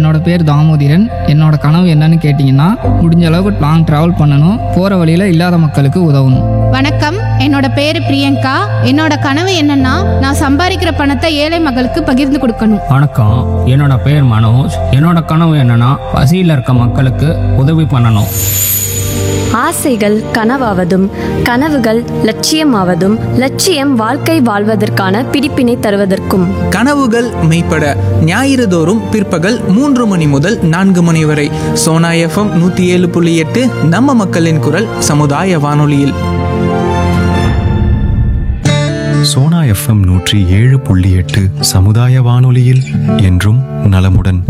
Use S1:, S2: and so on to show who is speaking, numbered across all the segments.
S1: என்னோட பேர் தாமோதிரன் என்னோட கனவு என்னன்னு கேட்டிங்கன்னா முடிஞ்ச அளவுக்கு லாங் ட்ராவல் பண்ணணும் போகிற வழியில் இல்லாத மக்களுக்கு உதவணும்
S2: வணக்கம் என்னோட பேரு பிரியங்கா என்னோட கனவு என்னன்னா நான் சம்பாதிக்கிற பணத்தை ஏழை மக்களுக்கு பகிர்ந்து கொடுக்கணும்
S3: வணக்கம் என்னோட பேர் மனோஜ் என்னோட கனவு என்னன்னா பசியில் இருக்க மக்களுக்கு உதவி பண்ணணும்
S4: ஆசைகள் கனவாவதும் கனவுகள் லட்சியமாவதும் லட்சியம் வாழ்க்கை வாழ்வதற்கான பிடிப்பினை தருவதற்கும்
S5: கனவுகள் மெய்ப்பட ஞாயிறு தோறும் பிற்பகல் மூன்று மணி முதல் நான்கு மணி வரை சோனா எஃப்எம் நூற்றி ஏழு புள்ளி எட்டு நம்ம மக்களின் குரல் சமுதாய வானொலியில்
S6: சோனா எஃப்எம் நூற்றி ஏழு புள்ளி எட்டு சமுதாய வானொலியில் என்றும் நலமுடன்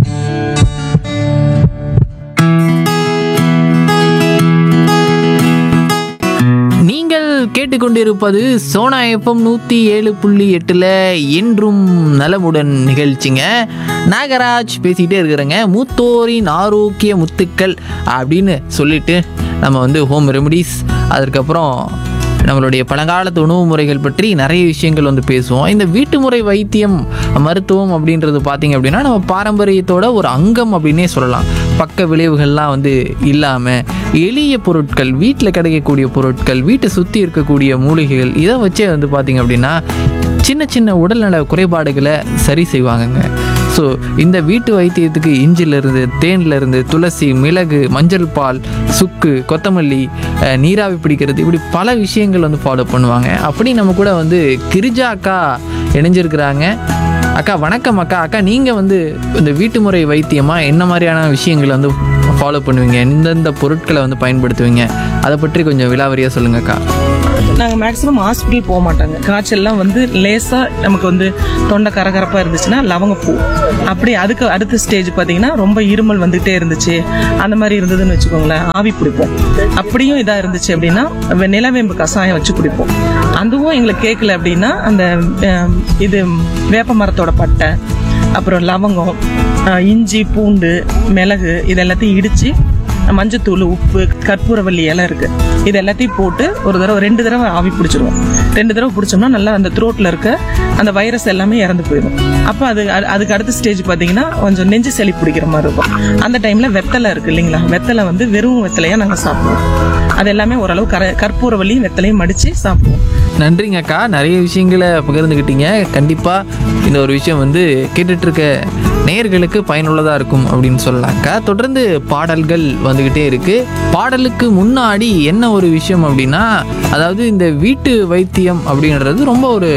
S7: நீங்கள் கேட்டுக்கொண்டிருப்பது சோனா எஃப்எம் நூற்றி ஏழு புள்ளி எட்டில் என்றும் நலமுடன் நிகழ்ச்சிங்க நாகராஜ் பேசிக்கிட்டே இருக்கிறேங்க மூத்தோரின் ஆரோக்கிய முத்துக்கள் அப்படின்னு சொல்லிட்டு நம்ம வந்து ஹோம் ரெமடிஸ் அதுக்கப்புறம் நம்மளுடைய பழங்காலத்து உணவு முறைகள் பற்றி நிறைய விஷயங்கள் வந்து பேசுவோம் இந்த வீட்டு முறை வைத்தியம் மருத்துவம் அப்படின்றது பார்த்தீங்க அப்படின்னா நம்ம பாரம்பரியத்தோட ஒரு அங்கம் அப்படின்னே சொல்லலாம் பக்க விளைவுகள்லாம் வந்து இல்லாமல் எளிய பொருட்கள் வீட்டில் கிடைக்கக்கூடிய பொருட்கள் வீட்டை சுற்றி இருக்கக்கூடிய மூலிகைகள் இதை வச்சே வந்து பார்த்தீங்க அப்படின்னா சின்ன சின்ன உடல்நல குறைபாடுகளை சரி செய்வாங்கங்க ஸோ இந்த வீட்டு வைத்தியத்துக்கு இஞ்சிலிருந்து தேன்லேருந்து துளசி மிளகு மஞ்சள் பால் சுக்கு கொத்தமல்லி அஹ், நீராவி பிடிக்கிறது இப்படி பல விஷயங்கள் வந்து ஃபாலோ பண்ணுவாங்க அப்படி நம்ம கூட வந்து கிரிஜா அக்கா இணைஞ்சிருக்கிறாங்க அக்கா வணக்கம் அக்கா அக்கா நீங்கள் வந்து இந்த வீட்டு முறை வைத்தியமாக என்ன மாதிரியான விஷயங்களை வந்து ஃபாலோ பண்ணுவீங்க எந்தெந்த பொருட்களை வந்து பயன்படுத்துவீங்க அதை பற்றி கொஞ்சம் விலாவரியாக சொல்லுங்க அக்கா
S8: நாங்கள் மேக்ஸிமம் ஹாஸ்பிட்டல் போக மாட்டாங்க காய்ச்சல்லாம் வந்து லேசாக நமக்கு வந்து தொண்டை கரகரப்பாக இருந்துச்சுன்னா லவங்கப்பூ அப்படி அதுக்கு அடுத்த ஸ்டேஜ் பார்த்தீங்கன்னா ரொம்ப இருமல் வந்துகிட்டே இருந்துச்சு அந்த மாதிரி இருந்ததுன்னு வச்சுக்கோங்களேன் ஆவி பிடிப்போம் அப்படியும் இதாக இருந்துச்சு அப்படின்னா வெ- நிலவேம்பு கஷாயம் வச்சு குடிப்போம் அதுவும் எங்களுக்கு கேட்கல அப்படின்னா அந்த அஹ், இது வேப்ப மரத்தோட பட்டை அப்புறம் லவங்கம் அஹ், இஞ்சி பூண்டு மிளகு இது எல்லாத்தையும் இடித்து மஞ்சத்தூள் உப்பு கற்பூரவல்லி இலை இருக்கு இது எல்லாத்தையும் போட்டு ஒரு தடவை ரெண்டு தடவை ஆவி பிடிச்சிருவோம் ரெண்டு தடவை பிடிச்சோம்னா நல்லா அந்த த்ரோட்ல இருக்க அந்த வைரஸ் எல்லாமே இறந்து போயிடும் அப்போ அது அது- அதுக்கு அடுத்த ஸ்டேஜ் பார்த்தீங்கன்னா கொஞ்சம் நெஞ்சு சளி பிடிக்கிற மாதிரி இருக்கும் அந்த டைம்ல வெத்தலை இருக்கு இல்லைங்களா வெத்தலை வந்து வெறும் வெத்தலையா நாங்கள் சாப்பிடுவோம் அது எல்லாமே ஓரளவு கர கற்பூரவல்லியும் வெத்தலையும் மடிச்சு சாப்பிடுவோம்
S7: நன்றிங்க அக்கா நிறைய விஷயங்களை பகிர்ந்துக்கிட்டீங்க கண்டிப்பாக இந்த ஒரு விஷயம் வந்து கேட்டுட்டு இருக்க நேயர்களுக்கு பயனுள்ளதாக இருக்கும் அப்படின்னு சொல்லலாம்க்கா தொடர்ந்து பாடல்கள் வந்துக்கிட்டே இருக்கு பாடலுக்கு முன்னாடி என்ன ஒரு விஷயம் அப்படின்னா அதாவது இந்த வீட்டு வைத்தியம் அப்படின்றது ரொம்ப ஒரு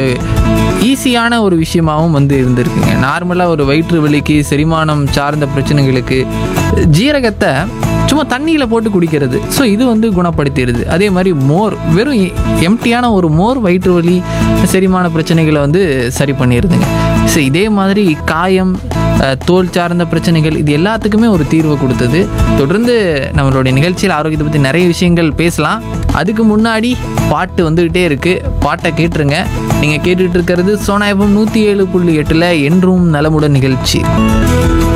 S7: ஈஸியான ஒரு விஷயமாவும் வந்து இருந்திருக்குங்க நார்மலாக ஒரு வயிற்று வலிக்கு செரிமானம் சார்ந்த பிரச்சனைகளுக்கு ஜீரகத்தை சும்மா தண்ணியில் போட்டு குடிக்கிறது ஸோ இது வந்து குணப்படுத்திடுது அதே மாதிரி மோர் வெறும் எம்டியான ஒரு மோர் வயிற்று வலி செரிமான பிரச்சனைகளை வந்து சரி பண்ணிடுதுங்க ஸோ இதே மாதிரி காயம் அஹ், தோல் சார்ந்த பிரச்சனைகள் இது எல்லாத்துக்குமே ஒரு தீர்வு கொடுத்தது தொடர்ந்து நம்மளுடைய நிகழ்ச்சியில் ஆரோக்கியத்தை பற்றி நிறைய விஷயங்கள் பேசலாம் அதுக்கு முன்னாடி பாட்டு வந்துக்கிட்டே இருக்குது பாட்டை கேட்டுருங்க நீங்கள் கேட்டுட்டு இருக்கிறது சோனா எஃப்எம் நூற்றி ஏழு புள்ளி எட்டில் என்றும் நலமுடன் நிகழ்ச்சி